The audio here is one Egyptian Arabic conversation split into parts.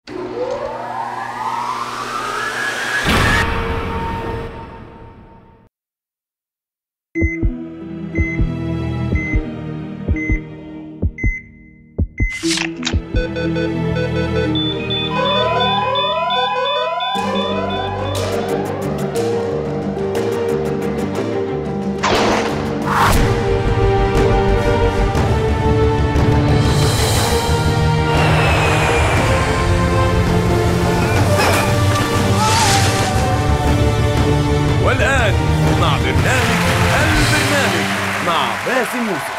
والآن مع برنامج البرنامج مع باسم يوسف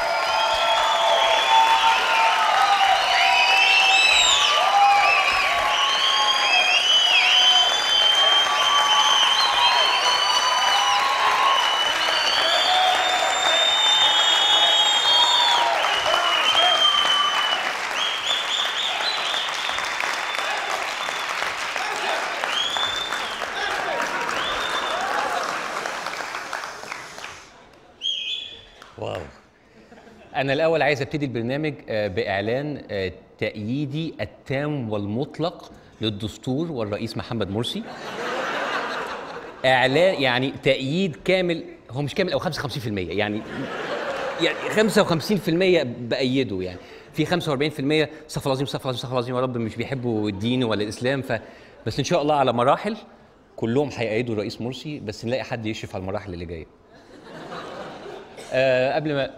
واو أنا الأول عايز أبتدي البرنامج آه، بإعلان آه، تأييدي التام والمطلق للدستور والرئيس محمد مرسي إعلان يعني تأييد كامل هو مش كامل أو 55% يعني يعني 55% بأيده يعني في 45% استغفر الله العظيم استغفر الله العظيم استغفر الله العظيم يا رب مش بيحبوا الدين ولا الإسلام ف بس إن شاء الله على مراحل كلهم هيأيدوا الرئيس مرسي بس نلاقي حد يشرف على المراحل اللي جايه آه قبل ما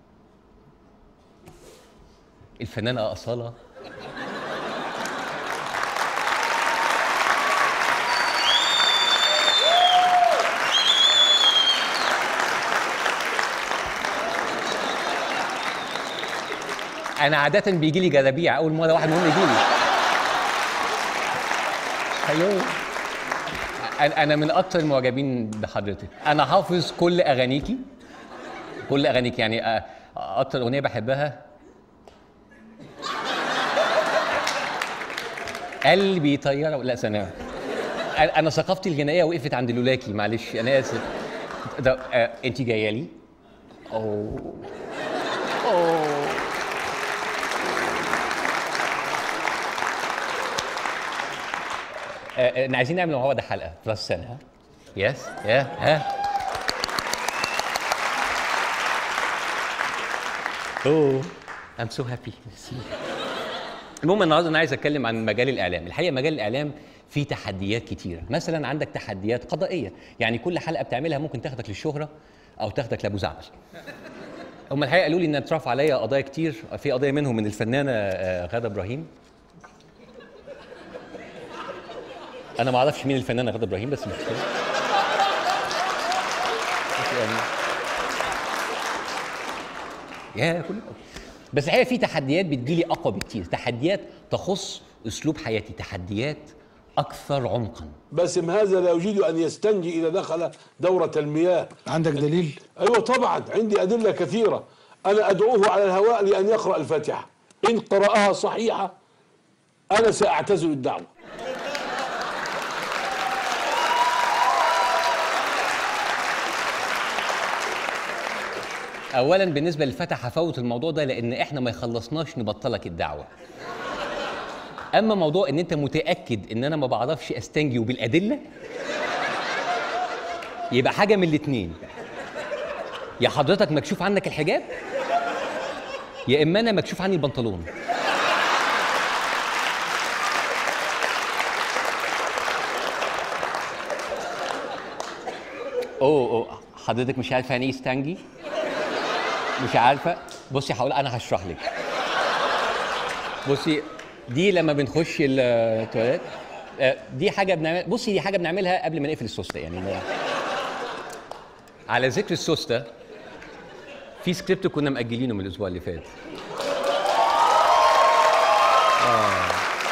الفنانة أصالة أنا عادة بيجي لي جلابيع أول مرة واحد مهم يجي لي هلو أنا أنا من أكتر المعجبين بحضرتك أنا حافظ كل أغانيكي كل اغانيك يعني آه، اكتر اغنيه بحبها قلبي طياره لا ثانيه انا أنا ثقافتي الغنائيه وقفت عند لولاكي معلش انا اسف ده آه، انت جايه لي اوه اوه آه، آه، عايزين نعمل مع بعض حلقه بلس سنه ها يس يا ها اوه I'm so happy المهم النهارده انا عايز اتكلم عن مجال الاعلام الحقيقه مجال الاعلام فيه تحديات كتيره مثلا عندك تحديات قضائيه يعني كل حلقه بتعملها ممكن تاخدك للشهره او تاخدك لابو زعبل هم الحقيقه قالوا لي ان اترفع عليا قضايا كتير في قضيه منهم من الفنانه آه، غاده ابراهيم انا ما اعرفش مين الفنانه غاده ابراهيم بس مش مشكله بس يعني يا كل بس الحقيقه في تحديات بتجيلي اقوى بكتير تحديات تخص اسلوب حياتي تحديات اكثر عمقا باسم هذا لا يجيد ان يستنجي اذا دخل دوره المياه عندك دليل؟ ايوه طبعا عندي ادله كثيره انا ادعوه على الهواء لان يقرا الفاتحه ان قراها صحيحه انا ساعتزل الدعوه اولا بالنسبه للفتح هفوت الموضوع ده لان احنا ما يخلصناش نبطلك الدعوه اما موضوع ان انت متاكد ان انا ما بعرفش استنجي وبالادله يبقى حاجه من الاتنين يا حضرتك مكشوف عنك الحجاب يا اما انا مكشوف عني البنطلون اوه اوه حضرتك مش عارفه يعني ايه استنجي مش عارفه بصي هقول انا هشرح لك بصي دي لما بنخش التواليت آه، دي حاجه بنعمل بصي دي حاجه بنعملها قبل ما نقفل السوسته يعني ما- على ذكر السوسته في سكريبت كنا مأجلينه من الاسبوع اللي فات آه.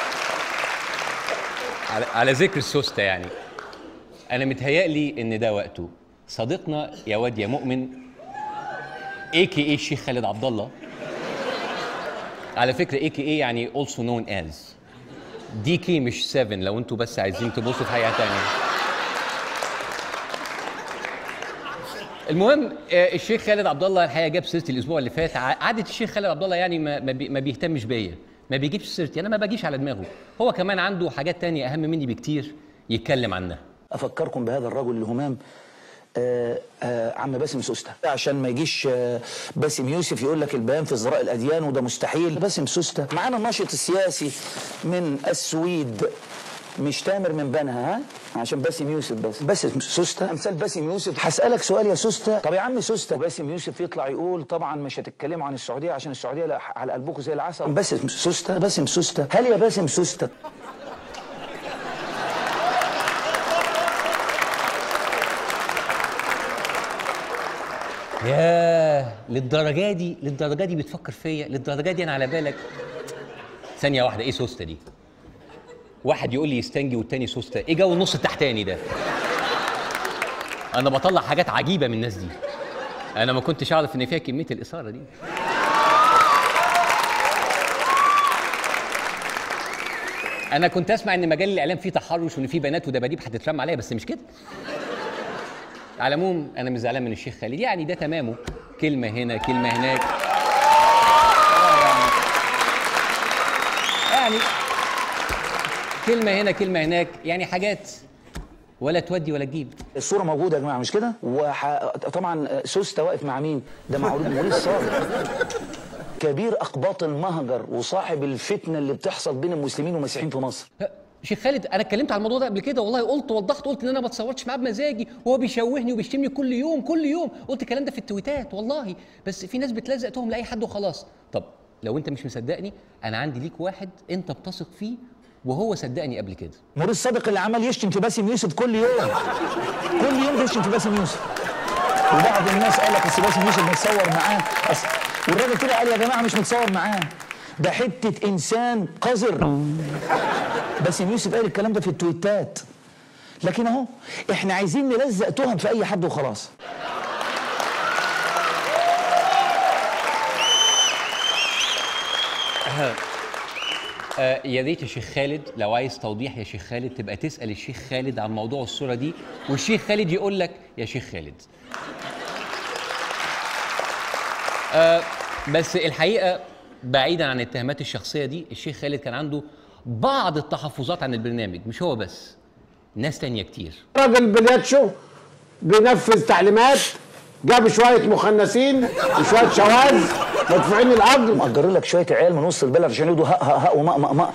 على, على ذكر السوسته يعني انا متهيألي ان ده وقته صديقنا يا واد يا مؤمن اي كي اي الشيخ خالد عبد الله على فكره اي كي اي يعني also known as دي كي مش 7 لو انتوا بس عايزين تبصوا في حاجه تانية المهم آه، الشيخ خالد عبد الله الحقيقه جاب سيرتي الاسبوع اللي فات ع- عاده الشيخ خالد عبد الله يعني ما ما بي- ما بيهتمش بيا ما بيجيبش سيرتي انا ما باجيش على دماغه هو كمان عنده حاجات تانية اهم مني بكتير يتكلم عنها افكركم بهذا الرجل الهمام آه آه عم باسم سوسته عشان ما يجيش آه باسم يوسف يقول لك البيان في ازدراء الاديان وده مستحيل باسم سوسته معانا الناشط السياسي من السويد مش تامر من بنها ها عشان باسم يوسف بس باسم سوسته امثال باسم يوسف هسالك سؤال يا سوسته طب يا عم سوسته باسم يوسف يطلع يقول طبعا مش هتتكلموا عن السعوديه عشان السعوديه لا- على قلبكم زي العسل باسم سوسته باسم سوسته هل يا باسم سوسته ياه للدرجه دي للدرجه دي بتفكر فيا للدرجه دي انا على بالك ثانيه واحده ايه سوسته دي واحد يقول لي يستنجي والتاني سوسته ايه جو النص التحتاني ده انا بطلع حاجات عجيبه من الناس دي انا ما كنتش اعرف ان فيها كميه الاثاره دي انا كنت اسمع ان مجال الاعلام فيه تحرش وان فيه بنات ودباديب هتترمى عليا بس مش كده على العموم انا مش زعلان من الشيخ خالد يعني ده تمامه كلمه هنا كلمه هناك آه يعني يعني كلمه هنا كلمه هناك يعني حاجات ولا تودي ولا تجيب الصورة موجودة يا جماعة مش كده؟ وطبعا سوسته واقف مع مين؟ ده مع موريس صادق كبير أقباط المهجر وصاحب الفتنة اللي بتحصل بين المسلمين والمسيحيين في مصر شيخ خالد انا اتكلمت على الموضوع ده قبل كده والله قلت وضحت قلت ان انا ما اتصورتش معاه بمزاجي وهو بيشوهني وبيشتمني كل يوم كل يوم قلت الكلام ده في التويتات والله بس في ناس بتلزق تهم لاي حد وخلاص طب لو انت مش مصدقني انا عندي ليك واحد انت بتثق فيه وهو صدقني قبل كده موريس صادق اللي عمال يشتم في باسم يوسف كل يوم كل يوم بيشتم في باسم يوسف وبعض الناس قال لك أصل باسم يوسف متصور معاه أصل والراجل طلع قال يا جماعة مش متصور معاه ده حتة إنسان قذر باسم يوسف قال الكلام ده في التويتات لكن اهو احنا عايزين نلزق تهم في اي حد وخلاص آه يا ريت يا شيخ خالد لو عايز توضيح يا شيخ خالد تبقى تسال الشيخ خالد عن موضوع الصوره دي والشيخ خالد يقول لك يا شيخ خالد آه بس الحقيقه بعيدا عن الاتهامات الشخصيه دي الشيخ خالد كان عنده بعض التحفظات عن البرنامج مش هو بس ناس تانية كتير راجل بلياتشو بينفذ تعليمات جاب شويه مخنثين وشويه شواذ مدفوعين الاجر مأجر لك شويه عيال من وسط البلد عشان يقولوا هق هق هق ومق مق مق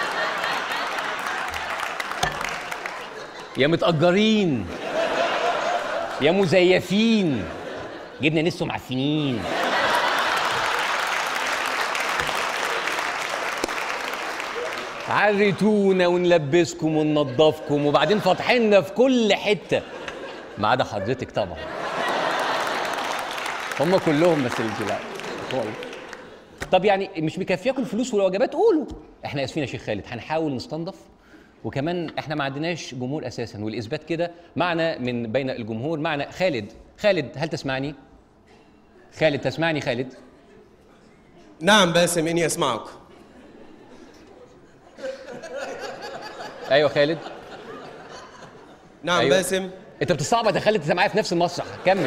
يا متأجرين يا مزيفين جبنا لسه معفنين عرتونا ونلبسكم وننضفكم وبعدين فاتحيننا في كل حته ما عدا حضرتك طبعا هم كلهم بس اللي لا خالص طب يعني مش مكفياكم الفلوس والوجبات قولوا احنا اسفين يا شيخ خالد هنحاول نستنضف وكمان احنا ما عندناش جمهور اساسا والاثبات كده معنا من بين الجمهور معنا خالد خالد هل تسمعني خالد تسمعني خالد نعم باسم إني أسمعك ايوه خالد نعم أيوة. باسم انت بتصعب يا خالد انت معايا في نفس المسرح كمل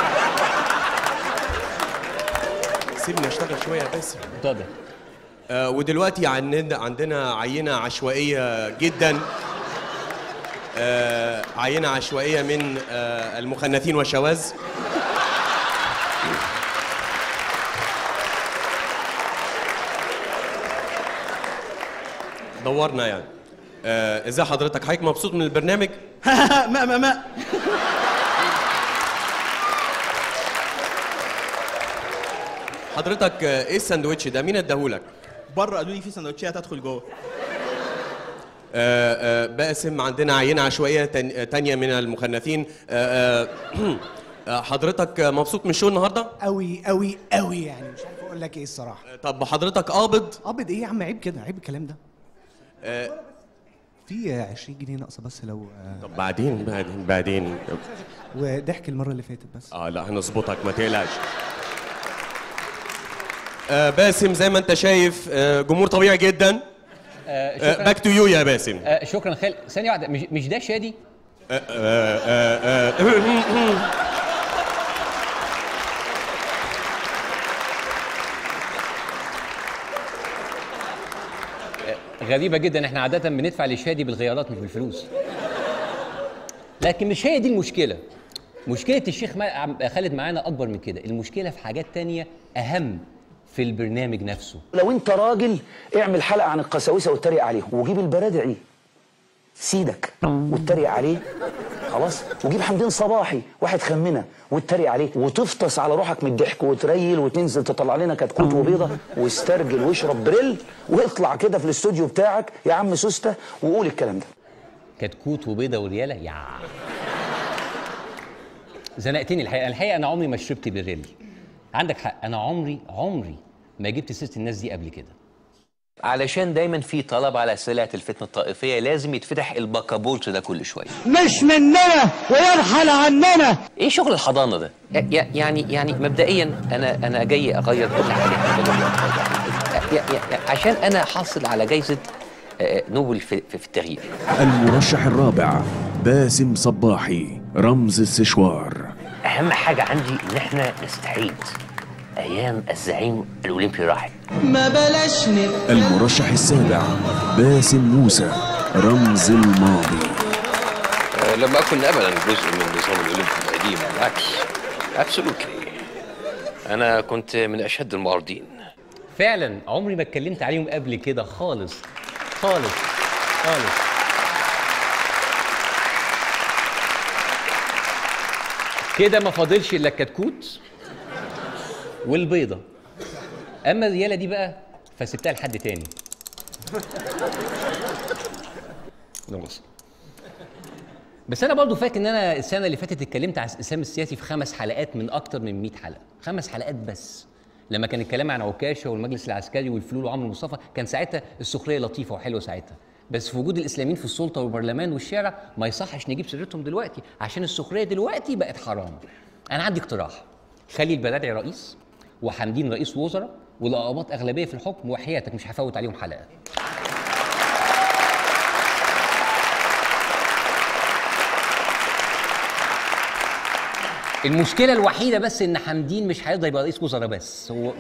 سيبني أشتغل شوية يا باسم اتفضل آه ودلوقتي عندنا عندنا عينة عشوائية جدا آه عينة عشوائية من آه المخنثين والشواذ دورنا يعني آه ازاي حضرتك حضرتك مبسوط من البرنامج ما ما ما حضرتك آه ايه الساندوتش ده مين اداهولك بره قالوا لي في سندوتشات هتدخل جوه آه، آه، باسم عندنا عينة عشوائية تان- آه، تانية من المخنثين آه، آه، آه، حضرتك آه، مبسوط من الشو النهاردة؟ قوي قوي قوي يعني مش عارف اقول لك ايه الصراحه آه، طب حضرتك قابض؟ قبض ايه يا عم عيب كده عيب الكلام ده آه، في 20 جنيه ناقصه بس لو آه، طب بعدين بعدين بعدين وضحك المره اللي فاتت بس اه لا هنظبطك ما تقلقش آه، باسم زي ما انت شايف آه، جمهور طبيعي جدا آه شكرا باك تو يو يا باسم آه شكرا خالد ثانيه واحده مش, مش ده شادي آه، آه، آه، آه، غريبه جدا احنا عاده بندفع للشادي بالغيارات مش بالفلوس لكن مش هي دي المشكله مشكله الشيخ ما- عم- خالد معانا اكبر من كده المشكله في حاجات تانية اهم في البرنامج نفسه لو انت راجل اعمل حلقه عن القساوسه واتريق عليهم وجيب البرادعي سيدك واتريق عليه خلاص وجيب حمدين صباحي واحد خمنه واتريق عليه وتفطس على روحك من الضحك وتريل وتنزل تطلع لنا كتكوت وبيضه واسترجل واشرب بريل واطلع كده في الاستوديو بتاعك يا عم سوسته وقول الكلام ده كتكوت وبيضه ورياله يا زنقتني الحقيقه الحقيقه انا عمري ما شربت بالريل عندك حق انا عمري عمري ما جبت سيره الناس دي قبل كده علشان دايما في طلب على سلعة الفتنة الطائفية لازم يتفتح البكابورت ده كل شوية مش مننا ويرحل عننا ايه شغل الحضانة ده؟ ي- يعني يعني مبدئيا انا انا جاي اغير كل حاجة ي- ي- عشان انا حاصل على جايزة آه، نوبل في, في في التغيير المرشح الرابع باسم صباحي رمز السشوار اهم حاجة عندي ان احنا نستعيد ايام الزعيم الاولمبي راحل ما بلاش نت المرشح السابع باسم موسى رمز الماضي لم اكن ابدا جزء من النظام الاولمبي القديم بالعكس ابسولوتلي انا كنت من اشد المعارضين فعلا عمري ما اتكلمت عليهم قبل كده خالص خالص خالص كده ما فاضلش الا الكتكوت والبيضه اما الرياله دي بقى فسبتها لحد تاني نبص بس انا برضو فاكر ان انا السنه اللي فاتت اتكلمت على الاسلام السياسي في خمس حلقات من اكتر من 100 حلقه خمس حلقات بس لما كان الكلام عن عكاشه والمجلس العسكري والفلول وعمرو مصطفى كان ساعتها السخريه لطيفه وحلوه ساعتها بس في وجود الاسلاميين في السلطه والبرلمان والشارع ما يصحش نجيب سيرتهم دلوقتي عشان السخريه دلوقتي بقت حرام انا عندي اقتراح خلي البرادعي رئيس وحمدين رئيس وزراء والاقباط اغلبيه في الحكم وحياتك مش هفوت عليهم حلقه المشكله الوحيده بس ان حمدين مش هيقدر يبقى رئيس وزراء بس هو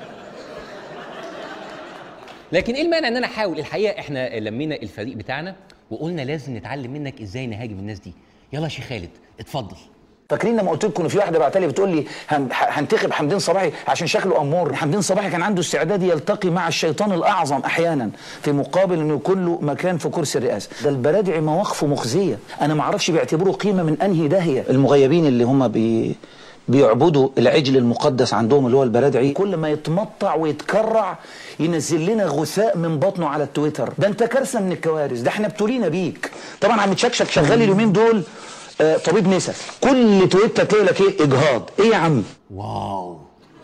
لكن ايه المانع ان انا احاول الحقيقه احنا لمينا الفريق بتاعنا وقلنا لازم نتعلم منك ازاي نهاجم الناس دي يلا يا شيخ خالد اتفضل فاكرين لما قلت لكم ان في واحده بعتلي بتقول لي هن- ح- هنتخب حمدين صباحي عشان شكله امور حمدين صباحي كان عنده استعداد يلتقي مع الشيطان الاعظم احيانا في مقابل انه يكون له مكان في كرسي الرئاسه ده البرادعي مواقفه مخزيه انا ما اعرفش بيعتبروه قيمه من انهي داهيه المغيبين اللي هم بي بيعبدوا العجل المقدس عندهم اللي هو البرادعي كل ما يتمطع ويتكرع ينزل لنا غثاء من بطنه على التويتر ده انت كارثه من الكوارث ده احنا ابتلينا بيك طبعا عم تشكشك شغال اليومين دول آه، طبيب نسا كل تويتر تلاقي لك ايه اجهاض ايه يا عم واو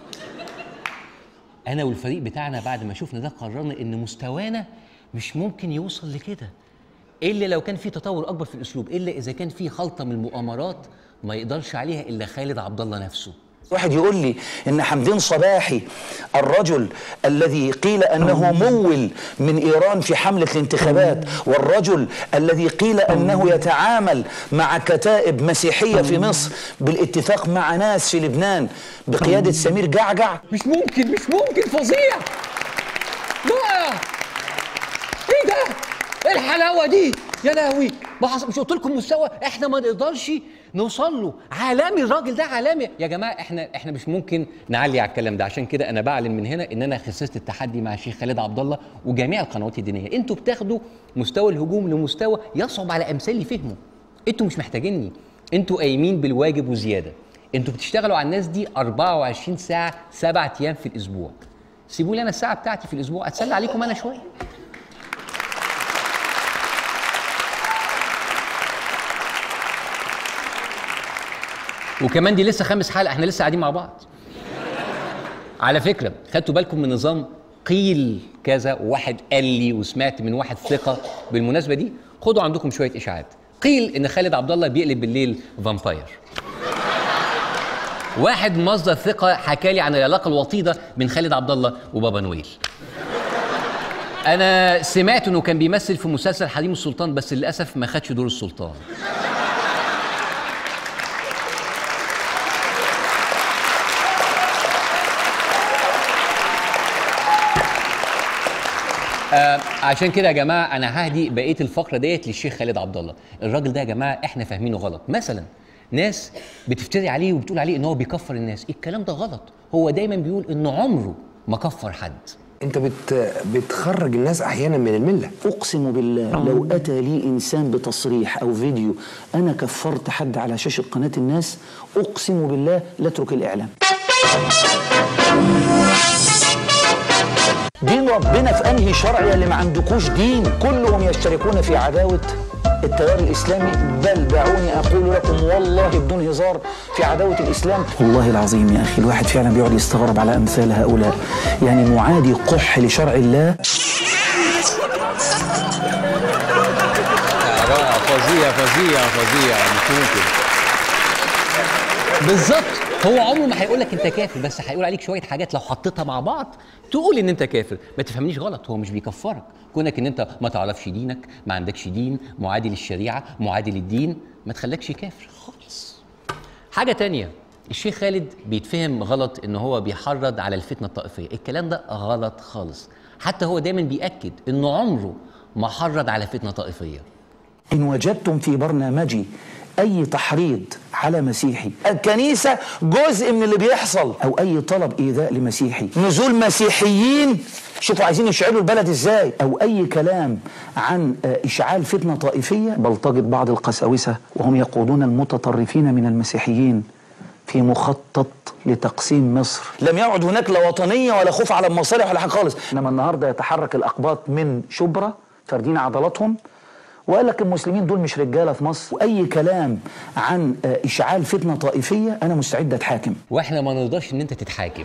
انا والفريق بتاعنا بعد ما شفنا ده قررنا ان مستوانا مش ممكن يوصل لكده الا لو كان في تطور اكبر في الاسلوب الا اذا كان في خلطه من المؤامرات ما يقدرش عليها الا خالد عبد الله نفسه واحد يقول لي ان حمدين صباحي الرجل الذي قيل انه مول من ايران في حمله الانتخابات والرجل الذي قيل انه يتعامل مع كتائب مسيحيه في مصر بالاتفاق مع ناس في لبنان بقياده سمير جعجع مش ممكن مش ممكن فظيع لا ايه ده ايه الحلاوه دي يا لهوي ما حصل مش قلت لكم مستوى احنا ما نقدرش نوصل له عالمي الراجل ده عالمي يا جماعه احنا احنا مش ممكن نعلي على الكلام ده عشان كده انا بعلن من هنا ان انا خسست التحدي مع الشيخ خالد عبد الله وجميع القنوات الدينيه انتوا بتاخدوا مستوى الهجوم لمستوى يصعب على امثالي فهمه انتوا مش محتاجيني انتوا قايمين بالواجب وزياده انتوا بتشتغلوا على الناس دي 24 ساعه سبعة ايام في الاسبوع سيبوا لي انا الساعه بتاعتي في الاسبوع اتسلى عليكم انا شويه وكمان دي لسه خامس حلقه احنا لسه قاعدين مع بعض على فكره خدتوا بالكم من نظام قيل كذا وواحد قال لي وسمعت من واحد ثقه بالمناسبه دي خدوا عندكم شويه اشاعات قيل ان خالد عبد الله بيقلب بالليل فامباير واحد مصدر ثقه حكى لي عن العلاقه الوطيده بين خالد عبد الله وبابا نويل انا سمعت انه كان بيمثل في مسلسل حريم السلطان بس للاسف ما خدش دور السلطان آه عشان كده يا جماعه انا ههدي بقيه الفقره ديت للشيخ خالد عبد الله الراجل ده يا جماعه احنا فاهمينه غلط مثلا ناس بتفتري عليه وبتقول عليه ان هو بيكفر الناس الكلام ده غلط هو دايما بيقول ان عمره ما كفر حد انت بت بتخرج الناس احيانا من المله اقسم بالله لو اتى لي انسان بتصريح او فيديو انا كفرت حد على شاشه قناه الناس اقسم بالله لا اترك الاعلام دين ربنا في انهي شرع يا اللي ما عندكوش دين كلهم يشتركون في عداوه التيار الاسلامي بل دعوني اقول لكم والله بدون هزار في عداوه الاسلام والله العظيم يا اخي الواحد فعلا بيقعد يستغرب على امثال هؤلاء يعني معادي قح لشرع الله رائع فظيع فظيع فظيع مش ممكن بالظبط هو عمره ما هيقول لك انت كافر بس هيقول عليك شويه حاجات لو حطيتها مع بعض تقول ان انت كافر ما تفهمنيش غلط هو مش بيكفرك كونك ان انت ما تعرفش دينك ما عندكش دين معادي للشريعه معادي للدين ما تخلكش كافر خالص حاجه تانية الشيخ خالد بيتفهم غلط ان هو بيحرض على الفتنه الطائفيه الكلام ده غلط خالص حتى هو دايما بيأكد انه عمره ما حرض على فتنه طائفيه إن وجدتم في برنامجي أي تحريض على مسيحي الكنيسة جزء من اللي بيحصل أو أي طلب إيذاء لمسيحي نزول مسيحيين شوفوا عايزين يشعلوا البلد إزاي أو أي كلام عن آه، إشعال فتنة طائفية بلطجة بعض القساوسة وهم يقودون المتطرفين من المسيحيين في مخطط لتقسيم مصر لم يعد هناك لا وطنية ولا خوف على المصالح ولا حاجة خالص إنما النهاردة يتحرك الأقباط من شبرا فاردين عضلاتهم وقال لك المسلمين دول مش رجاله في مصر واي كلام عن آه، اشعال فتنه طائفيه انا مستعد اتحاكم واحنا ما نرضاش ان انت تتحاكم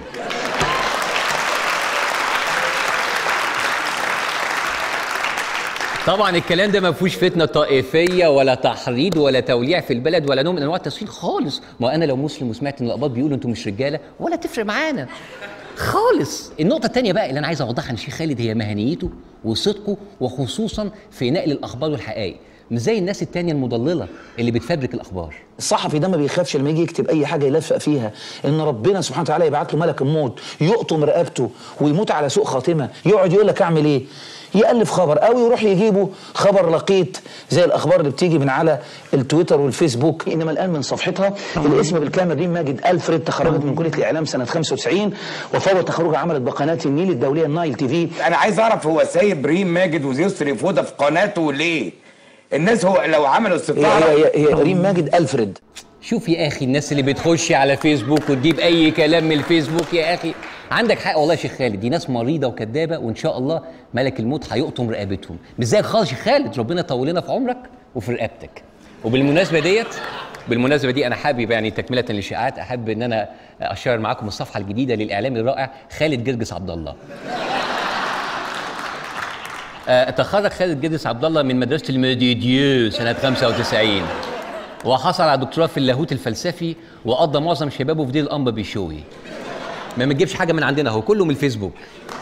طبعا الكلام ده ما فيهوش فتنه طائفيه ولا تحريض ولا توليع في البلد ولا نوع من انواع التسويق خالص ما انا لو مسلم وسمعت ان الاقباط بيقولوا انتوا مش رجاله ولا تفرق معانا خالص النقطه الثانيه بقى اللي انا عايز اوضحها عن الشيخ خالد هي مهنيته وصدقه وخصوصا في نقل الاخبار والحقائق مش زي الناس التانية المضلله اللي بتفبرك الاخبار الصحفي ده ما بيخافش لما يجي يكتب اي حاجه يلفق فيها ان ربنا سبحانه وتعالى يبعت له ملك الموت يقطم رقبته ويموت على سوء خاتمه يقعد يقول لك اعمل ايه يالف خبر او يروح يجيبه خبر لقيط زي الاخبار اللي بتيجي من على التويتر والفيسبوك انما الان من صفحتها الاسم بالكامل ريم ماجد الفريد تخرجت من كليه الاعلام سنه 95 وفور تخرجها عملت بقناه النيل الدوليه النايل تي في انا عايز اعرف هو سايب ريم ماجد ويسري فوده في قناته ليه الناس هو لو عملوا هي, استطلاع هي, هي ريم ماجد الفريد شوف يا اخي الناس اللي بتخش على فيسبوك وتجيب اي كلام من الفيسبوك يا اخي عندك حق والله يا شيخ خالد دي ناس مريضه وكذابه وان شاء الله ملك الموت هيقطم رقبتهم مش زيك خالص يا شيخ خالد ربنا يطول لنا في عمرك وفي رقبتك وبالمناسبه ديت بالمناسبه دي انا حابب يعني تكمله للشائعات احب ان انا اشير معاكم الصفحه الجديده للاعلامي الرائع خالد جرجس عبد الله آه، تخرج خالد جرجس عبد الله من مدرسه الميديديو سنه 95 وحصل على دكتوراه في اللاهوت الفلسفي وقضى معظم شبابه في دير الانبا بيشوي ما بنجيبش حاجه من عندنا هو كله من الفيسبوك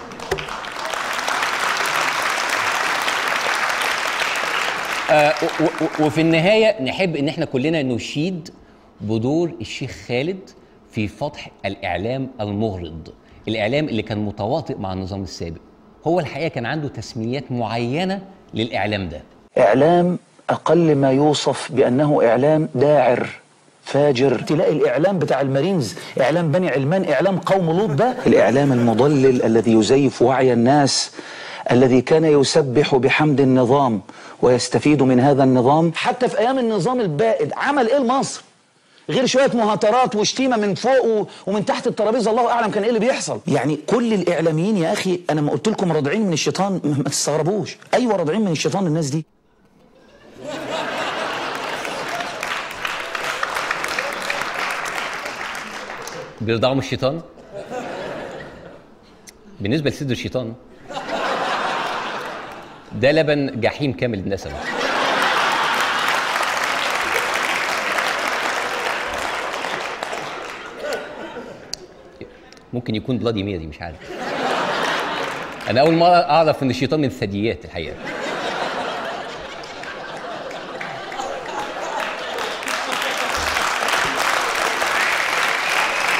آه و- و- وفي النهايه نحب ان احنا كلنا نشيد بدور الشيخ خالد في فتح الاعلام المغرض الاعلام اللي كان متواطئ مع النظام السابق هو الحقيقه كان عنده تسميات معينه للاعلام ده اعلام اقل ما يوصف بانه اعلام داعر فاجر تلاقي الاعلام بتاع المارينز اعلام بني علمان اعلام قوم لوط ده الاعلام المضلل الذي يزيف وعي الناس الذي كان يسبح بحمد النظام ويستفيد من هذا النظام حتى في ايام النظام البائد عمل ايه لمصر غير شويه مهاترات وشتيمه من فوق و- ومن تحت الترابيزه الله اعلم كان ايه اللي بيحصل يعني كل الاعلاميين يا اخي انا ما قلت لكم راضعين من الشيطان ما تستغربوش ايوه راضعين من الشيطان الناس دي بيرضعوا من الشيطان بالنسبه لصدر الشيطان ده لبن جحيم كامل النسب ممكن يكون بلادي ميري مش عارف انا اول مره اعرف ان الشيطان من الثدييات الحقيقه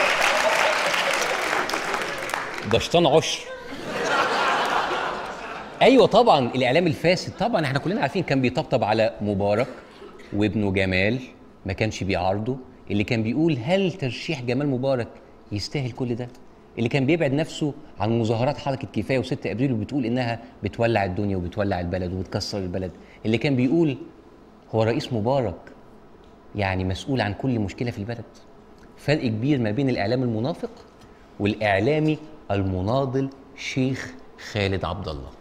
ده شيطان عشر ايوه طبعا الاعلام الفاسد طبعا احنا كلنا عارفين كان بيطبطب على مبارك وابنه جمال ما كانش بيعارضه اللي كان بيقول هل ترشيح جمال مبارك يستاهل كل ده اللي كان بيبعد نفسه عن مظاهرات حركه كفايه و6 ابريل وبتقول انها بتولع الدنيا وبتولع البلد وبتكسر البلد اللي كان بيقول هو رئيس مبارك يعني مسؤول عن كل مشكله في البلد فرق كبير ما بين الاعلام المنافق والاعلامي المناضل شيخ خالد عبد الله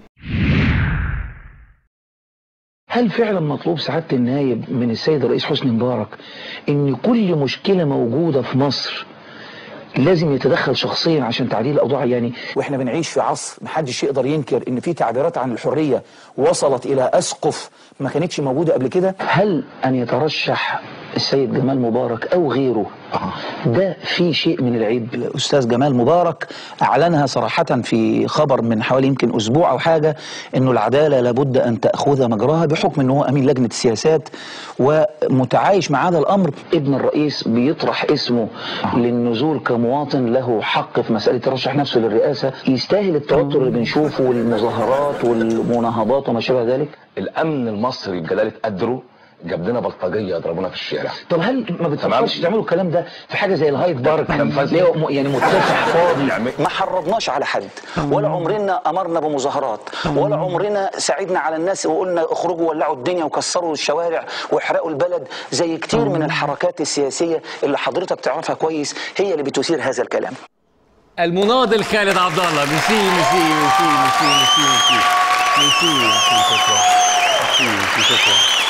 هل فعلا مطلوب سعادة النايب من السيد الرئيس حسني مبارك ان كل مشكلة موجودة في مصر لازم يتدخل شخصيا عشان تعديل الاوضاع يعني واحنا بنعيش في عصر محدش يقدر ينكر ان في تعبيرات عن الحريه وصلت الى اسقف ما كانتش موجوده قبل كده هل ان يترشح السيد جمال مبارك او غيره ده في شيء من العيب الاستاذ جمال مبارك اعلنها صراحه في خبر من حوالي يمكن اسبوع او حاجه انه العداله لابد ان تاخذ مجراها بحكم انه هو امين لجنه السياسات ومتعايش مع هذا الامر ابن الرئيس بيطرح اسمه للنزول كمواطن له حق في مساله ترشح نفسه للرئاسه يستاهل التوتر اللي بنشوفه والمظاهرات والمناهضات وما شابه ذلك الامن المصري بجلاله قدره جاب لنا بلطجيه يضربونا في الشارع طب هل ما بتفكرش تعملوا الكلام ده في حاجه زي الهايد بارك اللي هو م- يعني متسع فاضي ما حرضناش على حد ولا عمرنا امرنا بمظاهرات ولا عمرنا ساعدنا على الناس وقلنا اخرجوا ولعوا الدنيا وكسروا الشوارع واحرقوا البلد زي كتير من الحركات السياسيه اللي حضرتك تعرفها كويس هي اللي بتثير هذا الكلام المناضل خالد عبد الله ميرسي ميرسي ميرسي ميرسي ميرسي ميرسي ميرسي ميرسي شكرا ميرسي ميرسي شكرا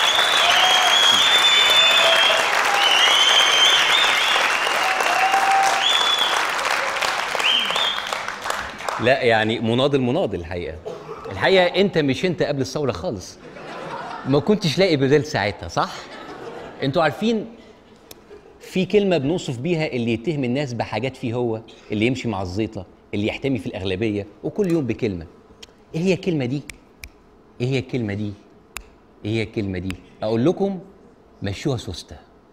لا يعني مناضل مناضل الحقيقه الحقيقه انت مش انت قبل الثوره خالص ما كنتش لاقي بديل ساعتها صح انتوا عارفين في كلمه بنوصف بيها اللي يتهم الناس بحاجات فيه هو اللي يمشي مع الزيطه اللي يحتمي في الاغلبيه وكل يوم بكلمه ايه هي الكلمه دي ايه هي الكلمه دي ايه هي الكلمه دي اقول لكم مشوها سوسته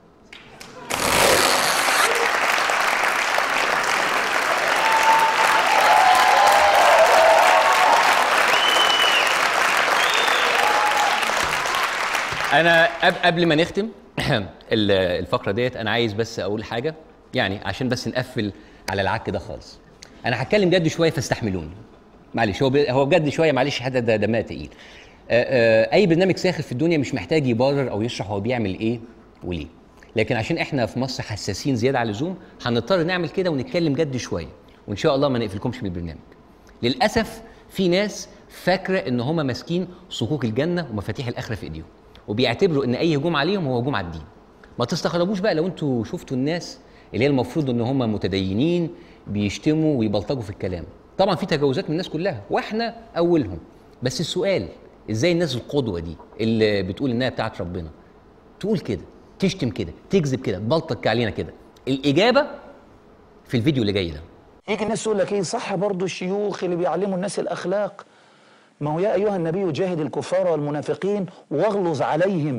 انا قب- قبل ما نختم ال- الفقره ديت انا عايز بس اقول حاجه يعني عشان بس نقفل على العك ده خالص انا هتكلم جد شويه فاستحملوني معلش هو ب- هو بجد شويه معلش حد ده دمها تقيل آه، آه، اي برنامج ساخر في الدنيا مش محتاج يبرر او يشرح هو بيعمل ايه وليه لكن عشان احنا في مصر حساسين زياده عن اللزوم هنضطر نعمل كده ونتكلم جد شويه وان شاء الله ما نقفلكمش من البرنامج للاسف في ناس فاكره ان هم ماسكين صكوك الجنه ومفاتيح الاخره في ايديهم وبيعتبروا ان اي هجوم عليهم هو هجوم على الدين ما تستغربوش بقى لو انتوا شفتوا الناس اللي هي المفروض ان هم متدينين بيشتموا ويبلطجوا في الكلام طبعا في تجاوزات من الناس كلها واحنا اولهم بس السؤال ازاي الناس القدوه دي اللي بتقول انها بتاعت ربنا تقول كده تشتم كده تكذب كده تبلطج علينا كده الاجابه في الفيديو اللي جاي ده يجي الناس تقول لك ايه صح برضو الشيوخ اللي بيعلموا الناس الاخلاق ما هو يا ايها النبي جاهد الكفار والمنافقين واغلظ عليهم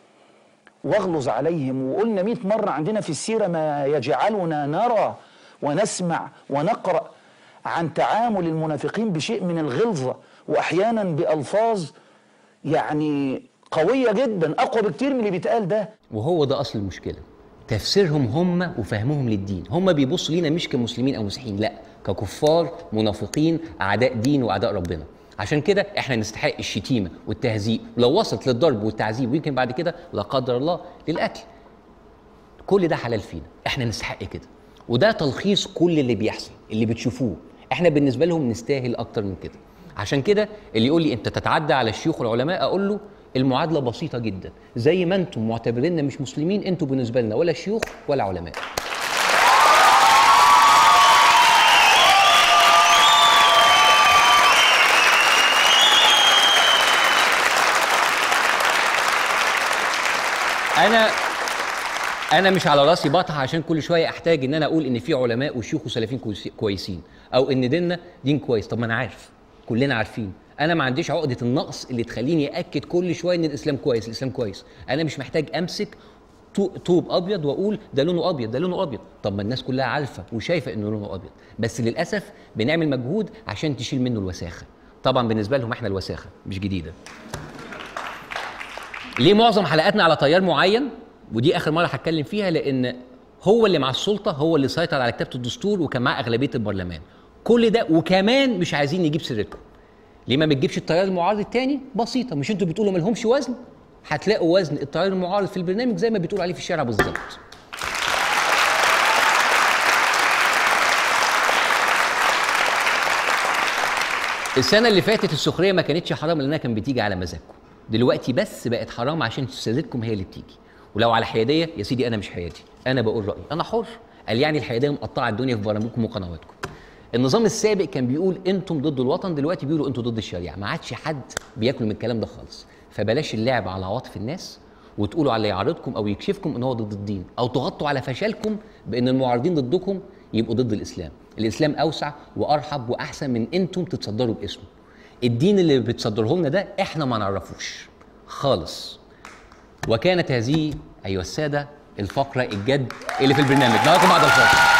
واغلظ عليهم وقلنا 100 مره عندنا في السيره ما يجعلنا نرى ونسمع ونقرا عن تعامل المنافقين بشيء من الغلظه واحيانا بالفاظ يعني قويه جدا اقوى بكتير من اللي بيتقال ده وهو ده اصل المشكله تفسيرهم هم وفهمهم للدين هم بيبصوا لينا مش كمسلمين او مسيحيين لا ككفار منافقين اعداء دين واعداء ربنا عشان كده احنا نستحق الشتيمه والتهزيء ولو وصلت للضرب والتعذيب ويمكن بعد كده لا قدر الله للقتل كل ده حلال فينا احنا نستحق كده وده تلخيص كل اللي بيحصل اللي بتشوفوه احنا بالنسبه لهم نستاهل اكتر من كده عشان كده اللي يقول لي انت تتعدى على الشيوخ والعلماء اقول له المعادله بسيطه جدا زي ما انتم معتبريننا مش مسلمين انتوا بالنسبه لنا ولا شيوخ ولا علماء انا انا مش على راسي بطح عشان كل شويه احتاج ان انا اقول ان في علماء وشيوخ وسلفيين كويس- كويسين او ان ديننا دين كويس طب ما انا عارف كلنا عارفين انا ما عنديش عقده النقص اللي تخليني اكد كل شويه ان الاسلام كويس الاسلام كويس انا مش محتاج امسك طو- طوب ابيض واقول ده لونه ابيض ده لونه ابيض طب ما الناس كلها عارفه وشايفه انه لونه ابيض بس للاسف بنعمل مجهود عشان تشيل منه الوساخه طبعا بالنسبه لهم احنا الوساخه مش جديده ليه معظم حلقاتنا على تيار معين ودي اخر مره هتكلم فيها لان هو اللي مع السلطه هو اللي سيطر على كتابه الدستور وكان معاه اغلبيه البرلمان كل ده وكمان مش عايزين نجيب سيرتكم ليه ما بتجيبش التيار المعارض التاني بسيطه مش انتوا بتقولوا ما لهمش وزن هتلاقوا وزن التيار المعارض في البرنامج زي ما بتقول عليه في الشارع بالظبط السنه اللي فاتت السخريه ما كانتش حرام لانها كانت بتيجي على مزاجكم دلوقتي بس بقت حرام عشان سيادتكم هي اللي بتيجي ولو على حياديه يا سيدي انا مش حيادي انا بقول رايي انا حر قال يعني الحياديه مقطعه الدنيا في برامجكم وقنواتكم النظام السابق كان بيقول انتم ضد الوطن دلوقتي بيقولوا انتم ضد الشريعه ما عادش حد بياكل من الكلام ده خالص فبلاش اللعب على عواطف الناس وتقولوا على اللي يعارضكم او يكشفكم ان هو ضد الدين او تغطوا على فشلكم بان المعارضين ضدكم يبقوا ضد الاسلام الاسلام اوسع وارحب واحسن من انتم تتصدروا باسمه الدين اللي بتصدره لنا ده احنا ما نعرفوش خالص وكانت هذه ايها الساده الفقره الجد اللي في البرنامج نراكم بعد الفاصل